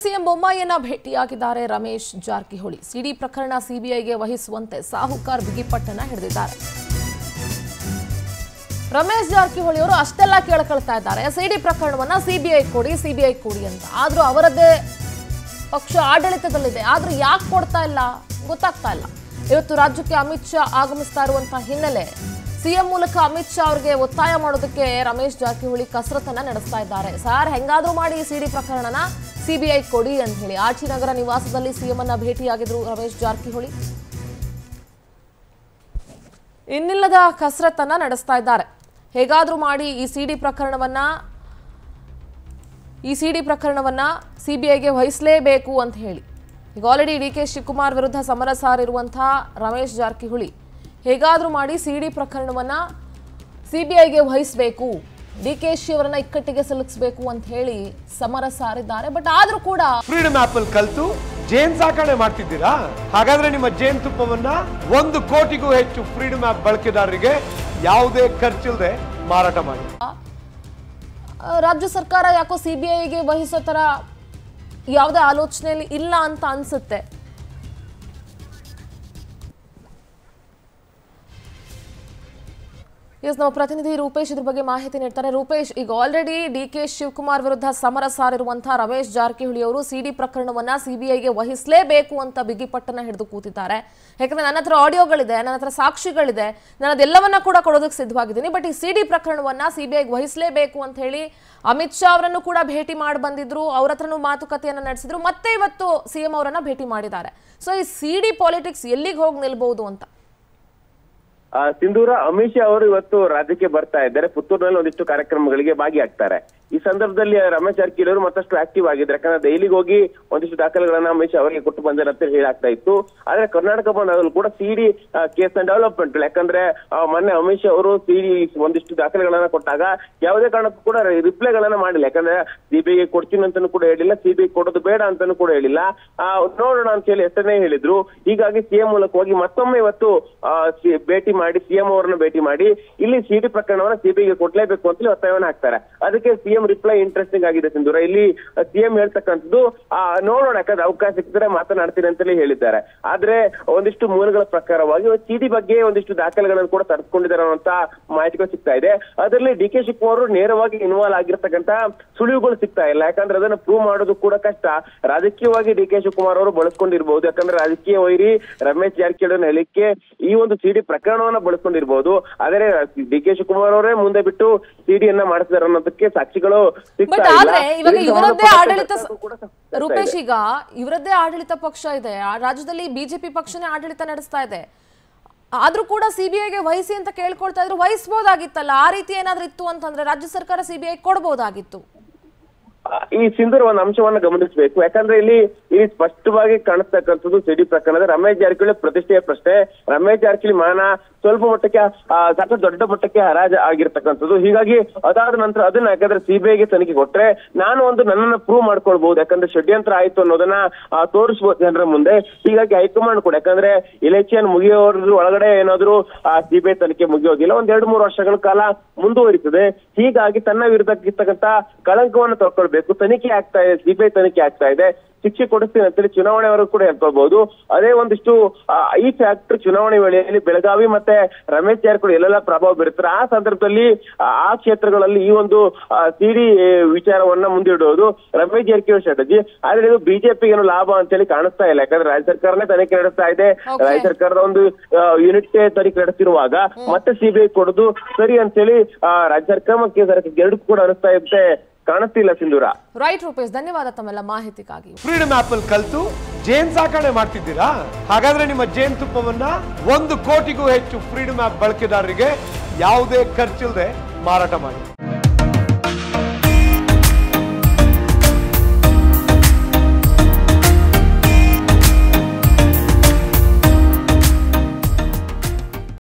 CM ಬೊಮ್ಮಾಯಿಯನ್ನ ಭೇಟಿಯಾಗಿದ್ದಾರೆ Ramesh Jarkiholi CD ಪ್ರಕರಣ ಸಿಬಿಐಗೆ ವಹಿಸುವಂತೆ ಸಾಹುಕಾರ್ ಬಿಗಿಪಟ್ಟನ್ನ ಹಿಡಿದಿದ್ದಾರೆ ರಮೇಶ್ ಜಾರಕಿಹೊಳಿ ಅವರು ಅಷ್ಟೆಲ್ಲ ಕೇಳ್ಕೊಳ್ತಾ ಇದ್ದಾರೆ ಸಿಡಿ ಪ್ರಕರಣವನ್ನ ಸಿಬಿಐ ಕೊಡಿ ಸಿಬಿಐ ಕೊಡಿ ಅಂತ ಆದ್ರೂ ಅವರದ್ದೇ ಪಕ್ಷ ಆಡಳಿತದಲ್ಲಿದೆ ಆದ್ರೂ ಯಾಕೆ ಕೊಡ್ತಾ ಇಲ್ಲ ಗೊತ್ತಾಗ್ತಾ ಇಲ್ಲ ಇವತ್ತು ರಾಜ್ಯಕ್ಕೆ ಅಮಿತ್ ಶಾ ಆಗಮಿಸ್ತಾ ಇರುವಂತಹ ಹಿನ್ನೆಲೆ ಸಿಎಂ ಮೂಲಕ ಅಮಿತ್ ಶಾ ಅವರಿಗೆ ಒತ್ತಾಯ ಮಾಡೋದಕ್ಕೆ ರಮೇಶ್ ಜಾರಕಿಹೊಳಿ ಕಸರತ್ತನ್ನ ನಡೆಸ್ತಾ ಇದ್ದಾರೆ ಸರ್ ಹೆಂಗಾದ್ರೂ ಮಾಡಿ ಈ ಸಿಡಿ ಪ್ರಕರಣನ ಸಿಬಿಐ ಕೊಡಿ ಅಂತ ಹೇಳಿ ಆಚಿನಗರ ನಿವಾಸದಲ್ಲಿ ಸಿಎಂ ಅನ್ನ ಭೇಟಿಯಾಗಿದ್ರು ರಮೇಶ್ ಜಾರಕಿಹೊಳಿ ಇನ್ನಿಲ್ಲದ ಕಸರತ್ತನ್ನ ನಡೆಸ್ತಾ ಇದ್ದಾರೆ ಹೇಗಾದ್ರೂ ಮಾಡಿ ಈ ಸಿಡಿ ಪ್ರಕರಣವನ್ನ ಈ ಸಿಡಿ ಪ್ರಕರಣವನ್ನ ಸಿಬಿಐಗೆ ವಹಿಸಲೇಬೇಕು ಅಂತ ಹೇಳಿ ಈಗ ಆಲ್ರೆಡಿ ಡಿ ಕೆ ಶಿವಕುಮಾರ್ ವಿರುದ್ಧ ಸಮರ ಸಾರಿರುವಂತಹ ರಮೇಶ್ ಜಾರಕಿಹೊಳಿ ಹೇಗಾದ್ರೂ ಮಾಡಿ ಸಿಡಿ ಪ್ರಕರಣವನ್ನ ಸಿಬಿಐಗೆ ವಹಿಸಬೇಕು ಡಿ ಕೆ ಶಿ ಅವರನ್ನ ಇಕ್ಕಟ್ಟಿಗೆ ಸಿಲುಕಿಸಬೇಕು ಅಂತ ಹೇಳಿ ಸಮರ ಸಾರಿದ್ದಾರೆ ಬಟ್ ಆದ್ರೂ ಕೂಡ ಫ್ರೀಡಮ್ ಆಪ್ ಅಲ್ಲಿ ಕಲ್ತು ಜೇನ್ ಸಾಕಣೆ ಮಾಡ್ತಿದ್ದೀರಾ ಹಾಗಾದ್ರೆ ನಿಮ್ಮ ಜೇನ್ ತುಪ್ಪವನ್ನ ಒಂದು ಕೋಟಿಗೂ ಹೆಚ್ಚು ಫ್ರೀಡಮ್ ಆಪ್ ಬಳಕೆದಾರರಿಗೆ ಯಾವುದೇ ಖರ್ಚಿಲ್ಲದೆ ಮಾರಾಟ ಮಾಡಿ ಆ, ರಾಜ್ಯ ಸರ್ಕಾರ ಯಾಕೋ ಸಿಬಿಐಗೆ ವಹಿಸೋ ತರ ಯಾವುದೇ ಆಲೋಚನೆಯಲ್ಲಿ ಇಲ್ಲ ಅಂತ ಅನ್ಸುತ್ತೆ ಎಸ್ ನಮ್ಮ ಪ್ರತಿನಿಧಿ ರೂಪೇಶ್ ಇದ್ರ ಬಗ್ಗೆ ಮಾಹಿತಿ ನೀಡ್ತಾರೆ ರೂಪೇಶ್ ಈಗ ಆಲ್ರೆಡಿ ಡಿ ಕೆ ಶಿವಕುಮಾರ್ ವಿರುದ್ಧ ಸಮರ ಸಾರಿರುವಂತಹ ರಮೇಶ್ ಜಾರಕಿಹೊಳಿ ಅವರು ಸಿಡಿ ಪ್ರಕರಣವನ್ನ ಸಿಬಿಐಗೆ ವಹಿಸಲೇಬೇಕು ಅಂತ ಬಿಗಿಪಟ್ಟನ್ನ ಹಿಡಿದು ಕೂತಿದ್ದಾರೆ ಯಾಕಂದ್ರೆ ನನ್ನ ಹತ್ರ ಆಡಿಯೋಗಳಿದೆ ನನ್ನ ಹತ್ರ ಸಾಕ್ಷಿಗಳಿದೆ ನಾನು ಅದೆಲ್ಲವನ್ನ ಕೂಡ ಕೊಡೋದಕ್ಕೆ ಸಿದ್ಧವಾಗಿದ್ದೀನಿ ಬಟ್ ಈ ಸಿಡಿ ಪ್ರಕರಣವನ್ನ ಸಿಬಿಐಗೆ ವಹಿಸಲೇಬೇಕು ಅಂತ ಹೇಳಿ ಅಮಿತ್ ಶಾ ಅವರನ್ನು ಕೂಡ ಭೇಟಿ ಮಾಡಿ ಬಂದಿದ್ರು ಅವ್ರ ಹತ್ರನೂ ಮಾತುಕತೆಯನ್ನ ನಡೆಸಿದ್ರು ಮತ್ತೆ ಇವತ್ತು ಸಿಎಂ ಅವರನ್ನ ಭೇಟಿ ಮಾಡಿದ್ದಾರೆ ಸೊ ಈ ಸಿಡಿ ಪಾಲಿಟಿಕ್ಸ್ ಎಲ್ಲಿಗೆ ಹೋಗಿ ನಿಲ್ಬಹುದು ಅಂತ ಆ, ಸಿಂಧೂರ ಅಮಿತ್ ಶಾ ಅವರು ಇವತ್ತು ರಾಜ್ಯಕ್ಕೆ ಬರ್ತಾ ಇದ್ದಾರೆ ಪುತ್ತೂರಿನಲ್ಲಿ ಒಂದಿಷ್ಟು ಕಾರ್ಯಕ್ರಮಗಳಿಗೆ ಭಾಗಿಯಾಗ್ತಾರೆ ಈ ಸಂದರ್ಭದಲ್ಲಿ ರಮೇಶ್ ಜಾರಕಿಹೊಳಿ ಅವರು ಮತ್ತಷ್ಟು ಆಕ್ಟಿವ್ ಆಗಿದ್ದಾರೆ ಯಾಕಂದ್ರೆ ದೆಹಲಿಗೆ ಹೋಗಿ ಒಂದಿಷ್ಟು ದಾಖಲೆಗಳನ್ನ ಅಮಿತ್ ಶಾ ಅವರಿಗೆ ಕೊಟ್ಟು ಬಂದಾರೆ ಅಂತ ಹೇಳಾಗ್ತಾ ಇತ್ತು ಆದ್ರೆ ಕರ್ನಾಟಕ ಬಂದಾಗಲೂ ಕೂಡ ಸಿಡಿ ಕೇಸ್ ಅಂಡ್ ಡೆವಲಪ್ಮೆಂಟ್ ಯಾಕಂದ್ರೆ ಆ, ಮೊನ್ನೆ ಅಮಿತ್ ಶಾ ಅವರು ಸಿಡಿ ಒಂದಿಷ್ಟು ದಾಖಲೆಗಳನ್ನ ಕೊಟ್ಟಾಗ ಯಾವುದೇ ಕಾರಣಕ್ಕೂ ಕೂಡ ರಿಪ್ಲೈಗಳನ್ನ ಮಾಡಿಲ್ಲ ಯಾಕಂದ್ರೆ ಸಿಬಿಐಗೆ ಕೊಡ್ತೀನಿ ಅಂತಾನು ಕೂಡ ಹೇಳಿಲ್ಲ ಸಿಬಿಐ ಕೊಡೋದು ಬೇಡ ಅಂತಾನು ಕೂಡ ಹೇಳಿಲ್ಲ ಆ, ನೋಡೋಣ ಅಂತ ಹೇಳಿ ಹೆಸರನ್ನೇ ಹೇಳಿದ್ರು ಹೀಗಾಗಿ ಸಿಎಂ ಮೂಲಕವಾಗಿ ಮತ್ತೊಮ್ಮೆ ಇವತ್ತು ಆ, ಸಿ- ಭೇಟಿ ಮಾಡಿ ಸಿಎಂ ಅವರನ್ನ ಭೇಟಿ ಮಾಡಿ ಇಲ್ಲಿ ಸಿಡಿ ಪ್ರಕರಣವನ್ನ ಸಿಬಿಐಗೆ ಕೊಡ್ಲೇಬೇಕು ಅಂತ ಹೇಳಿ ಒತ್ತಾಯವನ್ನ ಹಾಕ್ತಾರೆ ಅದಕ್ಕೆ ಸಿಎಂ ರಿಪ್ಲೈ ಇಂಟ್ರೆಸ್ಟಿಂಗ್ ಆಗಿದೆ ಸಿಂಧೂರ ಇಲ್ಲಿ ಸಿಎಂ ಹೇಳ್ತಕ್ಕಂಥದ್ದು ಆ, ನೋಡೋಣ ಯಾಕಂದ್ರೆ ಅವಕಾಶ ಸಿಕ್ಕಿದ್ರೆ ಮಾತನಾಡ್ತೀನಿ ಅಂತಲೇ ಹೇಳಿದ್ದಾರೆ ಆದ್ರೆ ಒಂದಿಷ್ಟು ಮೂಲಗಳ ಪ್ರಕಾರವಾಗಿ ಸಿಡಿ ಬಗ್ಗೆ ಒಂದಿಷ್ಟು ದಾಖಲೆಗಳನ್ನು ಕೂಡ ತರಿಸ್ಕೊಂಡಿದ್ದಾರೆ ಅನ್ನುವಂತ ಮಾಹಿತಿಗಳು ಸಿಗ್ತಾ ಇದೆ ಅದರಲ್ಲಿ ಡಿ ಕೆ ಶಿವಕುಮಾರ್ ಅವರು ನೇರವಾಗಿ ಇನ್ವಾಲ್ವ್ ಆಗಿರ್ತಕ್ಕಂತ ಸುಳಿವುಗಳು ಸಿಗ್ತಾ ಇಲ್ಲ ಯಾಕಂದ್ರೆ ಅದನ್ನ ಪ್ರೂವ್ ಮಾಡೋದು ಕೂಡ ಕಷ್ಟ ರಾಜಕೀಯವಾಗಿ ಡಿ ಕೆ ಶಿವಕುಮಾರ್ ಅವರು ಬಳಸ್ಕೊಂಡಿರ್ಬೋದು ಯಾಕಂದ್ರೆ ರಾಜಕೀಯ ವೈರಿ ರಮೇಶ್ ಜಾರಕಿಹೊಳಿ ಹೇಳಿಕೆ ಈ ಒಂದು ಸಿಡಿ ಪ್ರಕರಣವನ್ನ ಬಳಸ್ಕೊಂಡಿರ್ಬೋದು ಆದರೆ ಡಿ ಕೆ ಶಿವಕುಮಾರ್ ಅವರೇ ಮುಂದೆ ಬಿಟ್ಟು ಸಿಡಿಯನ್ನ ಮಾಡಿಸಿದಾರೆ ಅನ್ನೋದಕ್ಕೆ ಸಾಕ್ಷಿಗಳು ಸಿಗ್ತಾ ಬಟ್ ಇಲ್ಲ. ಆದ್ರೆ ಇವಾಗ ಇದಕ್ಕೆ ಇವರದ್ದೇ ಸಂಬಂಧಪಟ್ಟ ಆಡಳಿತ ಸರ್ಕಾರಕ್ಕೂ ಕೂಡ ಸಿಗ್ತಾ ಇದೆ. ರೂಪೇಶ್ ಈಗ ಇವರದ್ದೇ ಆಡಳಿತ ಪಕ್ಷ ಇದೆ ಆ ರಾಜ್ಯದಲ್ಲಿ ಬಿಜೆಪಿ ಪಕ್ಷನೇ ಆಡಳಿತ ನಡೆಸ್ತಾ ಇದೆ ಆದ್ರೂ ಕೂಡ ಸಿಬಿಐಗೆ ವಹಿಸಿ ಅಂತ ಕೇಳ್ಕೊಳ್ತಾ ಇದ್ರು ವಹಿಸ್ಬೋದಾಗಿತ್ತಲ್ಲ ಆ ರೀತಿ ಏನಾದ್ರೂ ಇತ್ತು ಅಂತಂದ್ರೆ ರಾಜ್ಯ ಸರ್ಕಾರ ಸಿಬಿಐ ಕೊಡ್ಬೋದಾಗಿತ್ತು ಆ, ಈ ಸಿಂಧೂರ್ ಒಂದು ಅಂಶವನ್ನ ಗಮನಿಸಬೇಕು ಯಾಕಂದ್ರೆ ಇಲ್ಲಿ ಇಲ್ಲಿ ಸ್ಪಷ್ಟವಾಗಿ ಕಾಣಿಸ್ತಕ್ಕಂಥದ್ದು ಸಿಡಿ ಪ್ರಕರಣದ ರಮೇಶ್ ಜಾರಕಿಹೊಳಿ ಪ್ರತಿಷ್ಠೆಯ ಪ್ರಶ್ನೆ ರಮೇಶ್ ಜಾರಕಿಹೊಳಿ ಮಾನ ಸ್ವಲ್ಪ ಮಟ್ಟಕ್ಕೆ ಆ, ಸಾಕಷ್ಟು ದೊಡ್ಡ ಮಟ್ಟಕ್ಕೆ ಹರಾಜು ಆಗಿರ್ತಕ್ಕಂಥದ್ದು ಹೀಗಾಗಿ ಅದಾದ ನಂತರ ಅದನ್ನ ಯಾಕಂದ್ರೆ ಸಿಬಿಐಗೆ ತನಿಖೆ ಕೊಟ್ರೆ ನಾನು ಒಂದು ನನ್ನನ್ನ ಪ್ರೂವ್ ಮಾಡ್ಕೊಳ್ಬಹುದು ಯಾಕಂದ್ರೆ ಷಡ್ಯಂತ್ರ ಆಯ್ತು ಅನ್ನೋದನ್ನ ಆ, ತೋರಿಸ್ಬೋದು ಜನರ ಮುಂದೆ ಹೀಗಾಗಿ ಹೈಕಮಾಂಡ್ ಕೂಡ ಯಾಕಂದ್ರೆ ಇಲೆಕ್ಷನ್ ಮುಗಿಯೋದ್ರ ಒಳಗಡೆ ಏನಾದ್ರು ಸಿಬಿಐ ತನಿಖೆ ಮುಗಿಯೋದಿಲ್ಲ ಒಂದ್ ಎರಡು ಮೂರು ವರ್ಷಗಳ ಕಾಲ ಮುಂದುವರಿತದೆ ಹೀಗಾಗಿ ತನ್ನ ವಿರುದ್ಧ ಇರ್ತಕ್ಕಂತ ಕಳಂಕವನ್ನು ತಗೊಳ್ಬೇಕು ತನಿಖೆ ಆಗ್ತಾ ಇದೆ ಸಿಬಿಐ ತನಿಖೆ ಆಗ್ತಾ ಇದೆ ಶಿಕ್ಷೆ ಕೊಡಿಸ್ತೀನಿ ಅಂತೇಳಿ ಚುನಾವಣೆವರೆಗೂ ಕೂಡ ಹೇಳ್ಕೊಳ್ಬಹುದು ಅದೇ ಒಂದಿಷ್ಟು ಆ, ಈ ಫ್ಯಾಕ್ಟರ್ ಚುನಾವಣೆ ವೇಳೆಯಲ್ಲಿ ಬೆಳಗಾವಿ ಮತ್ತೆ ರಮೇಶ್ ಜಾರಕಿಹೊಳಿ ಎಲ್ಲೆಲ್ಲ ಪ್ರಭಾವ ಬೀರುತ್ತಾರೆ ಆ ಸಂದರ್ಭದಲ್ಲಿ ಆ ಆ ಕ್ಷೇತ್ರಗಳಲ್ಲಿ ಈ ಒಂದು ಸಿಡಿ ವಿಚಾರವನ್ನ ಮುಂದಿಡುವುದು ರಮೇಶ್ ಜಾರಕಿಹೊಳಿ ಸ್ಟ್ರಾಟಜಿ ಆದ್ರೆ ಇದು ಬಿಜೆಪಿಗೆ ಏನು ಲಾಭ ಅಂತೇಳಿ ಕಾಣಿಸ್ತಾ ಇಲ್ಲ ಯಾಕಂದ್ರೆ ರಾಜ್ಯ ಸರ್ಕಾರನೇ ತನಿಖೆ ನಡೆಸ್ತಾ ಇದೆ Okay. ರಾಜ್ಯ ಸರ್ಕಾರದ ಒಂದು ಯೂನಿಟ್ ತನಿಖೆ ನಡೆಸಿರುವಾಗ ಮತ್ತೆ ಸಿಬಿಐ ಕೊಡುದು ಸರಿ ಅಂತೇಳಿ ಆ, ರಾಜ್ಯ ಸರ್ಕಾರ ಮತ್ತು ಕೇಂದ್ರ ಸರ್ಕಾರ ಎರಡು ಕೂಡ ಅನಿಸ್ತಾ ಇರುತ್ತೆ ಕಾಣಿಸ್ತಿಲ್ಲ ಸಿಂಧೂರ ರೈಟ್ ರೂಪೇಶ್ ಧನ್ಯವಾದ ತಮ್ಮೆಲ್ಲ ಮಾಹಿತಿಗಾಗಿ ಫ್ರೀಡಮ್ ಆಪ್ ಅಲ್ಲಿ ಕಲ್ತು ಜೇನ್ ಸಾಕಣೆ ಮಾಡ್ತಿದ್ದೀರಾ ಹಾಗಾದ್ರೆ ನಿಮ್ಮ ಜೇನ್ ತುಪ್ಪವನ್ನ ಒಂದು ಕೋಟಿಗೂ ಹೆಚ್ಚು ಫ್ರೀಡಮ್ ಆಪ್ ಬಳಕೆದಾರರಿಗೆ ಯಾವುದೇ ಖರ್ಚಿಲ್ಲದೆ ಮಾರಾಟ ಮಾಡಿ